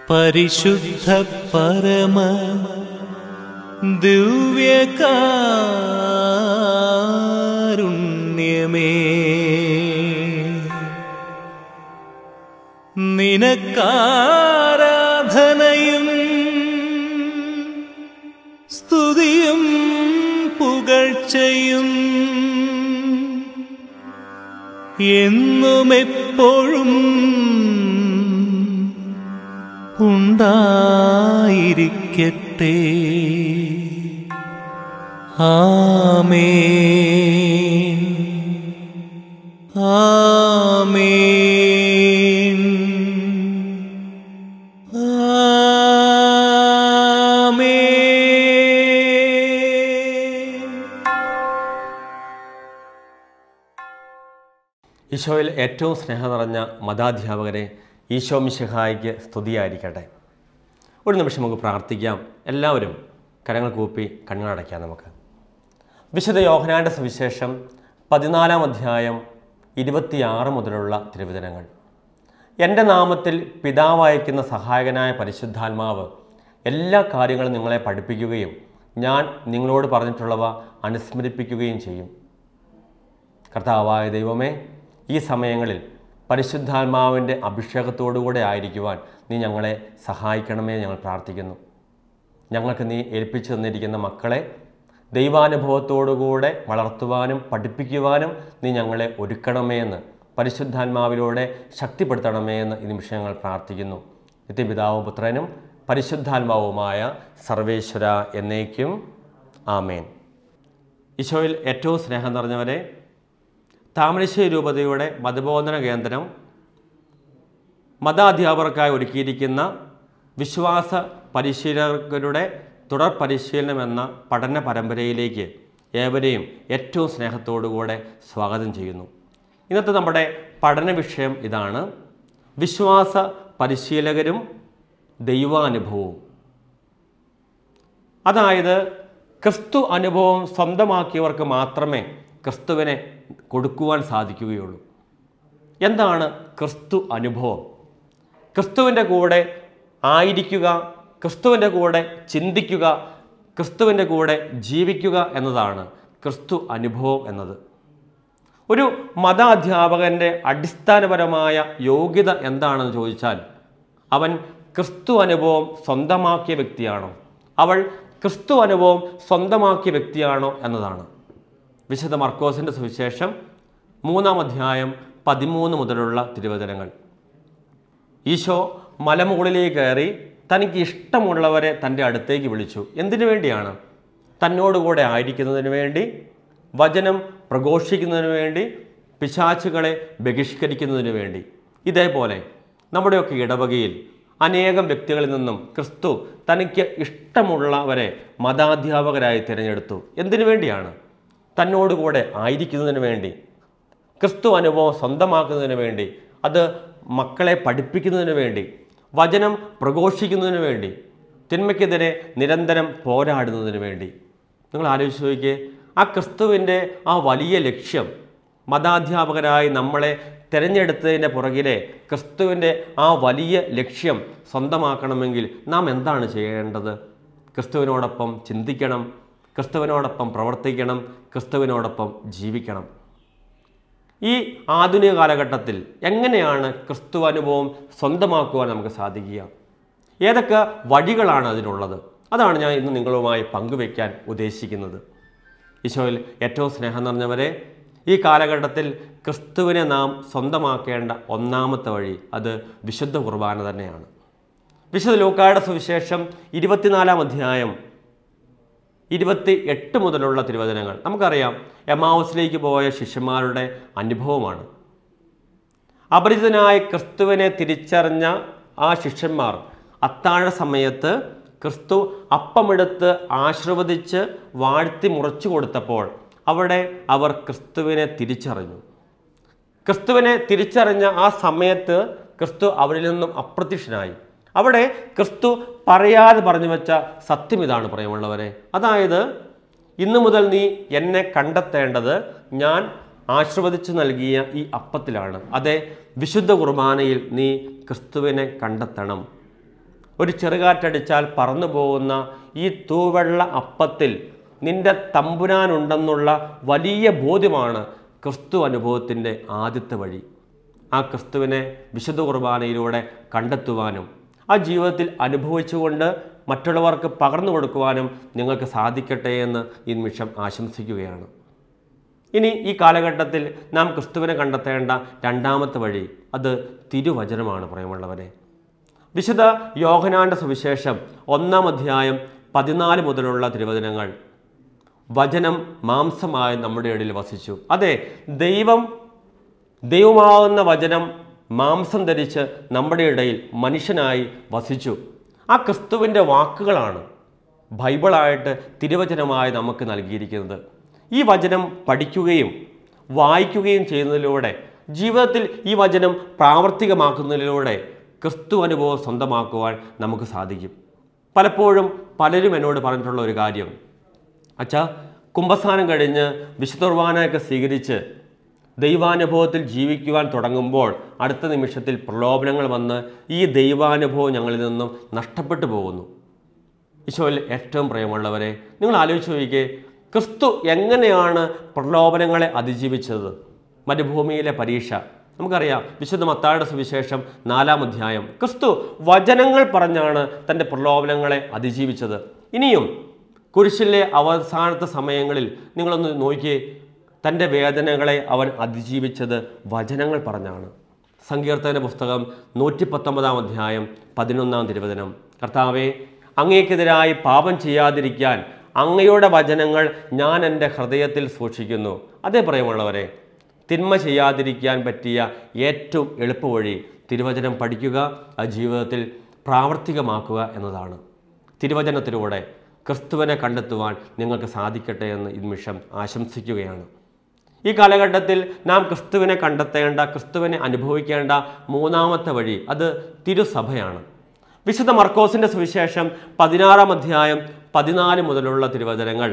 പരിശുദ്ധ പരമ ദിവ്യകാരുണ്യമേ നിനക്കാരാധനയും സ്തുതിയും പുകഴ്ചയും എന്നും എപ്പോഴും ഉണ്ടായിരിക്കട്ടെ ആമേൻ ആമേൻ ആമേൻ ഈശോയിൽ ഏറ്റവും സ്നേഹം നിറഞ്ഞ മതാധ്യാപകരെ ഈശോ മിശിഹായിക്ക് സ്തുതിയായിരിക്കട്ടെ ഒരു നിമിഷം നമുക്ക് പ്രാർത്ഥിക്കാം എല്ലാവരും കരങ്ങൾ കൂപ്പി കണ്ണുകളടയ്ക്കാം നമുക്ക് വിശുദ്ധ യോഹനാന്റെ സുവിശേഷം പതിനാലാം അധ്യായം ഇരുപത്തിയാറ് മുതലുള്ള തിരുവചനങ്ങൾ എൻ്റെ നാമത്തിൽ പിതാവ് അയക്കുന്ന സഹായകനായ പരിശുദ്ധാത്മാവ് എല്ലാ കാര്യങ്ങളും നിങ്ങളെ പഠിപ്പിക്കുകയും ഞാൻ നിങ്ങളോട് പറഞ്ഞിട്ടുള്ളവ അനുസ്മരിപ്പിക്കുകയും ചെയ്യും കർത്താവായ ദൈവമേ ഈ സമയങ്ങളിൽ പരിശുദ്ധാത്മാവിൻ്റെ അഭിഷേകത്തോടുകൂടെ ആയിരിക്കുവാൻ നീ ഞങ്ങളെ സഹായിക്കണമേ എന്ന് ഞങ്ങൾ പ്രാർത്ഥിക്കുന്നു ഞങ്ങൾക്ക് നീ ഏൽപ്പിച്ചു തന്നിരിക്കുന്ന മക്കളെ ദൈവാനുഭവത്തോടുകൂടെ വളർത്തുവാനും പഠിപ്പിക്കുവാനും നീ ഞങ്ങളെ ഒരുക്കണമേ എന്ന് പരിശുദ്ധാത്മാവിലൂടെ ശക്തിപ്പെടുത്തണമേ എന്ന് ഈ നിമിഷം ഞങ്ങൾ പ്രാർത്ഥിക്കുന്നു നിത്യപിതാവും പുത്രനും പരിശുദ്ധാത്മാവുമായ സർവേശ്വര എന്നേക്കും ആമേൻ ഈശോയിൽ ഏറ്റവും സ്നേഹം നിറഞ്ഞവരെ താമരശ്ശേരി രൂപതയുടെ മതബോധന കേന്ദ്രം മതാധ്യാപകർക്കായി ഒരുക്കിയിരിക്കുന്ന വിശ്വാസ പരിശീലകരുടെ തുടർ പരിശീലനം എന്ന പഠന പരമ്പരയിലേക്ക് ഏവരെയും ഏറ്റവും സ്നേഹത്തോടുകൂടെ സ്വാഗതം ചെയ്യുന്നു ഇന്നത്തെ നമ്മുടെ പഠന വിഷയം ഇതാണ് വിശ്വാസ പരിശീലകരും ദൈവാനുഭവവും അതായത് ക്രിസ്തു അനുഭവം സ്വന്തമാക്കിയവർക്ക് മാത്രമേ ക്രിസ്തുവിനെ കൊടുക്കുവാൻ സാധിക്കുകയുള്ളൂ എന്താണ് ക്രിസ്തു അനുഭവം ക്രിസ്തുവിൻ്റെ കൂടെ ആയിരിക്കുക ക്രിസ്തുവിൻ്റെ കൂടെ ചിന്തിക്കുക ക്രിസ്തുവിൻ്റെ കൂടെ ജീവിക്കുക എന്നതാണ് ക്രിസ്തു അനുഭവം എന്നത് ഒരു മത അധ്യാപകൻ്റെ അടിസ്ഥാനപരമായ യോഗ്യത എന്താണെന്ന് ചോദിച്ചാൽ അവൻ ക്രിസ്തു അനുഭവം സ്വന്തമാക്കിയ വ്യക്തിയാണോ അവൾ ക്രിസ്തു അനുഭവം സ്വന്തമാക്കിയ വ്യക്തിയാണോ എന്നതാണ് വിശുദ്ധ മർക്കോസിൻ്റെ സുവിശേഷം മൂന്നാം അധ്യായം പതിമൂന്ന് മുതലുള്ള തിരുവചനങ്ങൾ ഈശോ മലമുകളിലേക്ക് കയറി തനിക്ക് ഇഷ്ടമുള്ളവരെ തൻ്റെ അടുത്തേക്ക് വിളിച്ചു എന്തിനു വേണ്ടിയാണ് തന്നോടുകൂടെ ആയിരിക്കുന്നതിന് വേണ്ടി വചനം പ്രഘോഷിക്കുന്നതിന് വേണ്ടി പിശാച്ചുകളെ ബഹിഷ്കരിക്കുന്നതിന് വേണ്ടി ഇതേപോലെ നമ്മുടെയൊക്കെ ഇടവകയിൽ അനേകം വ്യക്തികളിൽ നിന്നും ക്രിസ്തു തനിക്ക് ഇഷ്ടമുള്ളവരെ മതാധ്യാപകരായി തിരഞ്ഞെടുത്തു എന്തിനു വേണ്ടിയാണ് തന്നോടുകൂടെ ആയിരിക്കുന്നതിന് വേണ്ടി ക്രിസ്തു അനുഭവം സ്വന്തമാക്കുന്നതിന് വേണ്ടി അത് മക്കളെ പഠിപ്പിക്കുന്നതിന് വേണ്ടി വചനം പ്രഘോഷിക്കുന്നതിന് വേണ്ടി തിന്മയ്ക്കെതിരെ നിരന്തരം പോരാടുന്നതിന് വേണ്ടി നിങ്ങൾ ആലോചിച്ച് നോക്കിയേ ആ ക്രിസ്തുവിൻ്റെ ആ വലിയ ലക്ഷ്യം മതാധ്യാപകരായി നമ്മളെ തിരഞ്ഞെടുത്തതിൻ്റെ പുറകിലെ ക്രിസ്തുവിൻ്റെ ആ വലിയ ലക്ഷ്യം സ്വന്തമാക്കണമെങ്കിൽ നാം എന്താണ് ചെയ്യേണ്ടത് ക്രിസ്തുവിനോടൊപ്പം ചിന്തിക്കണം ക്രിസ്തുവിനോടൊപ്പം പ്രവർത്തിക്കണം ക്രിസ്തുവിനോടൊപ്പം ജീവിക്കണം ഈ ആധുനിക കാലഘട്ടത്തിൽ എങ്ങനെയാണ് ക്രിസ്തു അനുഭവം സ്വന്തമാക്കുവാൻ നമുക്ക് സാധിക്കുക ഏതൊക്കെ വഴികളാണ് അതിനുള്ളത് അതാണ് ഞാൻ ഇന്ന് നിങ്ങളുമായി പങ്കുവയ്ക്കാൻ ഉദ്ദേശിക്കുന്നത് ഈശോയിൽ ഏറ്റവും സ്നേഹം നിറഞ്ഞവരെ ഈ കാലഘട്ടത്തിൽ ക്രിസ്തുവിനെ നാം സ്വന്തമാക്കേണ്ട ഒന്നാമത്തെ വഴി അത് വിശുദ്ധ കുർബാന തന്നെയാണ് വിശുദ്ധ ലൂക്കായുടെ സുവിശേഷം ഇരുപത്തിനാലാം അധ്യായം ഇരുപത്തി എട്ട് മുതലുള്ള തിരുവചനങ്ങൾ നമുക്കറിയാം എമാവസിലേക്ക് പോയ ശിഷ്യന്മാരുടെ അനുഭവമാണ് അപരിചിതനായ ക്രിസ്തുവിനെ തിരിച്ചറിഞ്ഞ ആ ശിഷ്യന്മാർ അത്താഴ സമയത്ത് ക്രിസ്തു അപ്പമെടുത്ത് ആശീർവദിച്ച് വാഴ്ത്തി മുറിച്ചു കൊടുത്തപ്പോൾ അവിടെ അവർ ക്രിസ്തുവിനെ തിരിച്ചറിഞ്ഞു ക്രിസ്തുവിനെ തിരിച്ചറിഞ്ഞ ആ സമയത്ത് ക്രിസ്തു അവരിൽ നിന്നും അപ്രത്യക്ഷനായി അവിടെ ക്രിസ്തു പറയാതെ പറഞ്ഞു വെച്ച സത്യം ഇതാണ് പ്രിയമുള്ളവരെ അതായത് ഇന്നു മുതൽ നീ എന്നെ കണ്ടെത്തേണ്ടത് ഞാൻ ആശീർവദിച്ചു നൽകിയ ഈ അപ്പത്തിലാണ് അതെ വിശുദ്ധ കുർബാനയിൽ നീ ക്രിസ്തുവിനെ കണ്ടെത്തണം ഒരു ചെറുകാറ്റടിച്ചാൽ പറന്നു പോകുന്ന ഈ തൂവെള്ള അപ്പത്തിൽ നിന്റെ തമ്പുരാനുണ്ടെന്നുള്ള വലിയ ബോധ്യമാണ് ക്രിസ്തു അനുഭവത്തിൻ്റെ ആദ്യത്തെ വഴി ആ ക്രിസ്തുവിനെ വിശുദ്ധ കുർബാനയിലൂടെ കണ്ടെത്തുവാനും ആ ജീവിതത്തിൽ അനുഭവിച്ചുകൊണ്ട് മറ്റുള്ളവർക്ക് പകർന്നു കൊടുക്കുവാനും നിങ്ങൾക്ക് സാധിക്കട്ടെ എന്ന് ഈ നിമിഷം ആശംസിക്കുകയാണ് ഇനി ഈ കാലഘട്ടത്തിൽ നാം ക്രിസ്തുവിനെ കണ്ടെത്തേണ്ട രണ്ടാമത്തെ വഴി അത് തിരുവചനമാണ് പ്രിയമുള്ളവരെ വിശുദ്ധ യോഹനാന്റെ സുവിശേഷം ഒന്നാം അധ്യായം പതിനാല് മുതലുള്ള തിരുവചനങ്ങൾ വചനം മാംസമായി നമ്മുടെ ഇടയിൽ വസിച്ചു അതെ ദൈവം ദൈവമാകുന്ന വചനം മാംസം ധരിച്ച് നമ്മുടെ ഇടയിൽ മനുഷ്യനായി വസിച്ചു ആ ക്രിസ്തുവിൻ്റെ വാക്കുകളാണ് ബൈബിളായിട്ട് തിരുവചനമായി നമുക്ക് നൽകിയിരിക്കുന്നത് ഈ വചനം പഠിക്കുകയും വായിക്കുകയും ചെയ്യുന്നതിലൂടെ ജീവിതത്തിൽ ഈ വചനം പ്രാവർത്തികമാക്കുന്നതിലൂടെ ക്രിസ്തു അനുഭവം സ്വന്തമാക്കുവാൻ നമുക്ക് സാധിക്കും പലപ്പോഴും പലരും എന്നോട് പറഞ്ഞിട്ടുള്ള ഒരു കാര്യം അച്ഛാ കുംഭസ്ഥാനം കഴിഞ്ഞ് വിശുദ്ധ കുർബാനയൊക്കെ സ്വീകരിച്ച് ദൈവാനുഭവത്തിൽ ജീവിക്കുവാൻ തുടങ്ങുമ്പോൾ അടുത്ത നിമിഷത്തിൽ പ്രലോഭനങ്ങൾ വന്ന് ഈ ദൈവാനുഭവം ഞങ്ങളിൽ നിന്നും നഷ്ടപ്പെട്ടു പോകുന്നു ഈശോയിൽ ഏറ്റവും പ്രിയമുള്ളവരെ നിങ്ങൾ ആലോചിച്ച് നോക്കിക്കേ ക്രിസ്തു എങ്ങനെയാണ് പ്രലോഭനങ്ങളെ അതിജീവിച്ചത് മരുഭൂമിയിലെ പരീക്ഷ നമുക്കറിയാം വിശുദ്ധ മത്തായുടെ സുവിശേഷം നാലാം അധ്യായം ക്രിസ്തു വചനങ്ങൾ പറഞ്ഞാണ് തൻ്റെ പ്രലോഭനങ്ങളെ അതിജീവിച്ചത് ഇനിയും കുരിശിലെ അവസാനത്തെ സമയങ്ങളിൽ നിങ്ങളൊന്ന് നോക്കിയേ തൻ്റെ വേദനകളെ അവൻ അതിജീവിച്ചത് വചനങ്ങൾ പറഞ്ഞാണ് സങ്കീർത്തന പുസ്തകം നൂറ്റി പത്തൊമ്പതാം അധ്യായം പതിനൊന്നാം തിരുവചനം കർത്താവെ അങ്ങേക്കെതിരായി പാപം ചെയ്യാതിരിക്കാൻ അങ്ങയുടെ വചനങ്ങൾ ഞാൻ എൻ്റെ ഹൃദയത്തിൽ സൂക്ഷിക്കുന്നു അതേ പ്രിയമുള്ളവരെ തിന്മ ചെയ്യാതിരിക്കാൻ പറ്റിയ ഏറ്റവും എളുപ്പവഴി തിരുവചനം പഠിക്കുക അത് ജീവിതത്തിൽ പ്രാവർത്തികമാക്കുക എന്നതാണ് തിരുവചനത്തിലൂടെ ക്രിസ്തുവിനെ കണ്ടെത്തുവാൻ നിങ്ങൾക്ക് സാധിക്കട്ടെ എന്ന് ഈ നിമിഷം ആശംസിക്കുകയാണ് ഈ കാലഘട്ടത്തിൽ നാം ക്രിസ്തുവിനെ കണ്ടെത്തേണ്ട ക്രിസ്തുവിനെ അനുഭവിക്കേണ്ട മൂന്നാമത്തെ വഴി അത് തിരുസഭയാണ് വിശുദ്ധ മർക്കോസിൻ്റെ സുവിശേഷം പതിനാറാം അധ്യായം പതിനാല് മുതലുള്ള തിരുവചനങ്ങൾ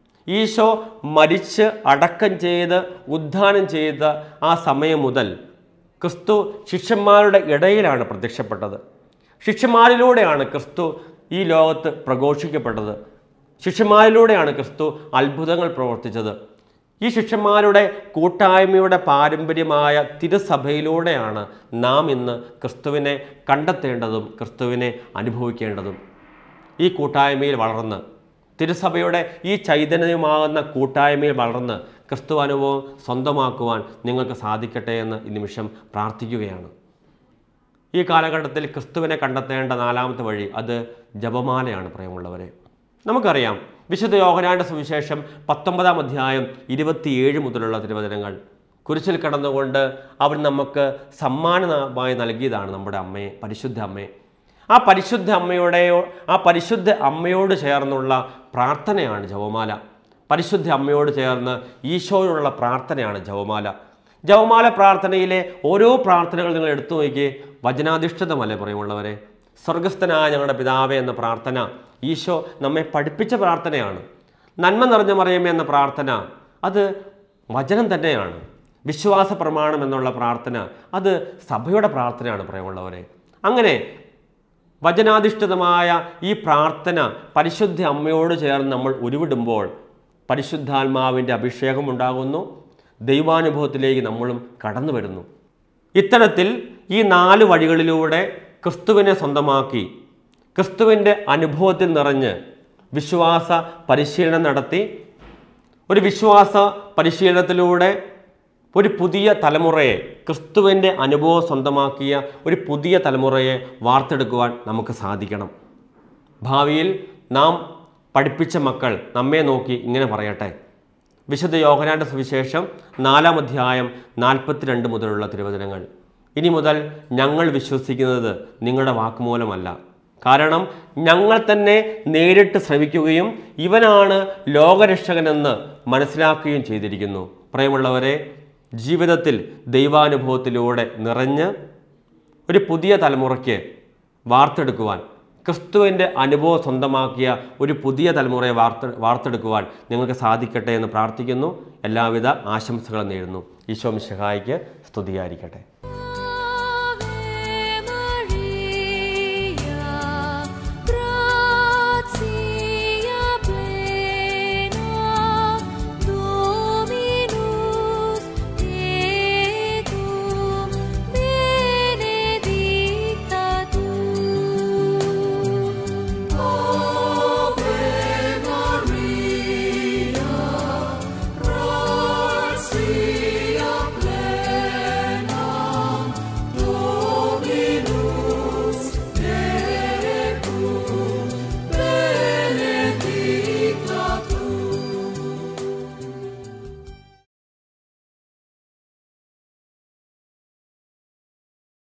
ഈശോ മരിച്ച് അടക്കം ചെയ്ത് ഉദ്ധാനം ചെയ്ത ആ സമയം മുതൽ ക്രിസ്തു ശിഷ്യന്മാരുടെ ഇടയിലാണ് പ്രത്യക്ഷപ്പെട്ടത് ശിഷ്യന്മാരിലൂടെയാണ് ക്രിസ്തു ഈ ലോകത്ത് പ്രഘോഷിക്കപ്പെട്ടത് ശിഷ്യന്മാരിലൂടെയാണ് ക്രിസ്തു അത്ഭുതങ്ങൾ പ്രവർത്തിച്ചത് ഈ ശിഷ്യന്മാരുടെ കൂട്ടായ്മയുടെ പാരമ്പര്യമായ തിരുസഭയിലൂടെയാണ് നാം ഇന്ന് ക്രിസ്തുവിനെ കണ്ടെത്തേണ്ടതും ക്രിസ്തുവിനെ അനുഭവിക്കേണ്ടതും ഈ കൂട്ടായ്മയിൽ വളർന്ന് തിരുസഭയുടെ ഈ ചൈതന്യമാകുന്ന കൂട്ടായ്മയിൽ വളർന്ന് ക്രിസ്തു അനുഭവം സ്വന്തമാക്കുവാൻ നിങ്ങൾക്ക് സാധിക്കട്ടെ എന്ന് ഈ നിമിഷം പ്രാർത്ഥിക്കുകയാണ് ഈ കാലഘട്ടത്തിൽ ക്രിസ്തുവിനെ കണ്ടെത്തേണ്ട നാലാമത്തെ വഴി അത് ജപമാലയാണ് പ്രിയമുള്ളവരെ നമുക്കറിയാം വിശുദ്ധ യോഹനാന്റെ സുവിശേഷം പത്തൊമ്പതാം അധ്യായം ഇരുപത്തിയേഴ് മുതലുള്ള തിരുവചനങ്ങൾ കുരിശിൽ കടന്നുകൊണ്ട് അവൻ നമുക്ക് സമ്മാനമായി നൽകിയതാണ് നമ്മുടെ അമ്മയെ പരിശുദ്ധ അമ്മയെ ആ പരിശുദ്ധ അമ്മയുടെയോ ആ പരിശുദ്ധ അമ്മയോട് ചേർന്നുള്ള പ്രാർത്ഥനയാണ് ജപമാല പരിശുദ്ധ അമ്മയോട് ചേർന്ന് ഈശോയോടുള്ള പ്രാർത്ഥനയാണ് ജപമാല ജപമാല പ്രാർത്ഥനയിലെ ഓരോ പ്രാർത്ഥനകൾ നിങ്ങൾ എടുത്തു നോക്കിയേ വചനാധിഷ്ഠിതമല്ലേ പറയുമുള്ളവരെ സ്വർഗസ്ഥനായ ഞങ്ങളുടെ പിതാവേ എന്ന പ്രാർത്ഥന ഈശോ നമ്മെ പഠിപ്പിച്ച പ്രാർത്ഥനയാണ് നന്മ നിറഞ്ഞ മറിയമേ എന്ന പ്രാർത്ഥന അത് വചനം തന്നെയാണ് വിശ്വാസ പ്രമാണം എന്നുള്ള പ്രാർത്ഥന അത് സഭയുടെ പ്രാർത്ഥനയാണ് പ്രിയമുള്ളവരെ അങ്ങനെ വചനാധിഷ്ഠിതമായ ഈ പ്രാർത്ഥന പരിശുദ്ധ അമ്മയോട് ചേർന്ന് നമ്മൾ ഉരുവിടുമ്പോൾ പരിശുദ്ധാത്മാവിൻ്റെ അഭിഷേകം ഉണ്ടാകുന്നു ദൈവാനുഭവത്തിലേക്ക് നമ്മളും കടന്നു വരുന്നു ഇത്തരത്തിൽ ഈ നാല് വഴികളിലൂടെ ക്രിസ്തുവിനെ സ്വന്തമാക്കി ക്രിസ്തുവിൻ്റെ അനുഭവത്തിൽ നിറഞ്ഞ് വിശ്വാസ പരിശീലനം നടത്തി ഒരു വിശ്വാസ പരിശീലനത്തിലൂടെ ഒരു പുതിയ തലമുറയെ ക്രിസ്തുവിൻ്റെ അനുഭവം സ്വന്തമാക്കിയ ഒരു പുതിയ തലമുറയെ വാർത്തെടുക്കുവാൻ നമുക്ക് സാധിക്കണം ഭാവിയിൽ നാം പഠിപ്പിച്ച മക്കൾ നമ്മെ നോക്കി ഇങ്ങനെ പറയട്ടെ വിശുദ്ധ യോഹനാന്റെ സുവിശേഷം നാലാം അധ്യായം നാൽപ്പത്തിരണ്ട് മുതലുള്ള തിരുവചനങ്ങൾ ഇനി മുതൽ ഞങ്ങൾ വിശ്വസിക്കുന്നത് നിങ്ങളുടെ വാക്കുമൂലമല്ല കാരണം ഞങ്ങൾ തന്നെ നേരിട്ട് ശ്രമിക്കുകയും ഇവനാണ് ലോകരക്ഷകനെന്ന് മനസ്സിലാക്കുകയും ചെയ്തിരിക്കുന്നു പ്രിയമുള്ളവരെ ജീവിതത്തിൽ ദൈവാനുഭവത്തിലൂടെ നിറഞ്ഞ് ഒരു പുതിയ തലമുറയ്ക്ക് വാർത്തെടുക്കുവാൻ ക്രിസ്തുവിൻ്റെ അനുഭവം സ്വന്തമാക്കിയ ഒരു പുതിയ തലമുറയെ വാർത്ത വാർത്തെടുക്കുവാൻ നിങ്ങൾക്ക് സാധിക്കട്ടെ എന്ന് പ്രാർത്ഥിക്കുന്നു എല്ലാവിധ ആശംസകളും നേരുന്നു ഈശോ മിശിഹായിക്ക് സ്തുതിയായിരിക്കട്ടെ